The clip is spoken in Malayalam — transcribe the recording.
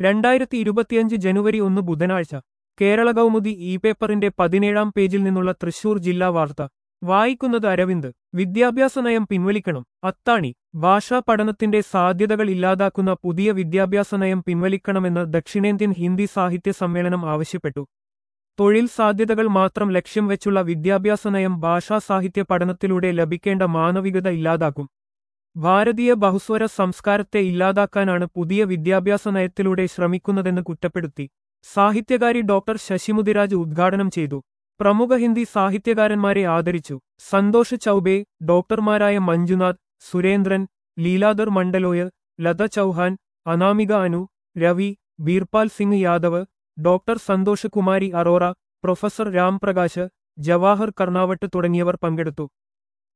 രണ്ടായിരത്തി ഇരുപത്തിയഞ്ച് ജനുവരി ഒന്ന് ബുധനാഴ്ച കേരള കൗമുദി ഇ പേപ്പറിന്റെ പതിനേഴാം പേജിൽ നിന്നുള്ള തൃശൂർ ജില്ലാ വാർത്ത വായിക്കുന്നത് അരവിന്ദ് വിദ്യാഭ്യാസ നയം പിൻവലിക്കണം അത്താണി ഭാഷാ പഠനത്തിന്റെ സാധ്യതകൾ ഇല്ലാതാക്കുന്ന പുതിയ വിദ്യാഭ്യാസ നയം പിൻവലിക്കണമെന്ന് ദക്ഷിണേന്ത്യൻ ഹിന്ദി സാഹിത്യ സമ്മേളനം ആവശ്യപ്പെട്ടു തൊഴിൽ സാധ്യതകൾ മാത്രം ലക്ഷ്യം വെച്ചുള്ള വിദ്യാഭ്യാസ നയം ഭാഷാ സാഹിത്യ പഠനത്തിലൂടെ ലഭിക്കേണ്ട മാനവികത ഇല്ലാതാക്കും ഭാരതീയ ബഹുസ്വര സംസ്കാരത്തെ ഇല്ലാതാക്കാനാണ് പുതിയ വിദ്യാഭ്യാസ നയത്തിലൂടെ ശ്രമിക്കുന്നതെന്ന് കുറ്റപ്പെടുത്തി സാഹിത്യകാരി ഡോക്ടർ ശശിമുദിരാജ് ഉദ്ഘാടനം ചെയ്തു പ്രമുഖ ഹിന്ദി സാഹിത്യകാരന്മാരെ ആദരിച്ചു സന്തോഷ് ചൌബെ ഡോക്ടർമാരായ മഞ്ജുനാഥ് സുരേന്ദ്രൻ ലീലാധർ മണ്ഡലോയ് ലത ചൌഹാൻ അനാമിക അനു രവി ബീർപാൽ സിംഗ് യാദവ് ഡോക്ടർ സന്തോഷ് കുമാരി അറോറ പ്രൊഫസർ രാംപ്രകാശ് ജവാഹർ കർണാവട്ട് തുടങ്ങിയവർ പങ്കെടുത്തു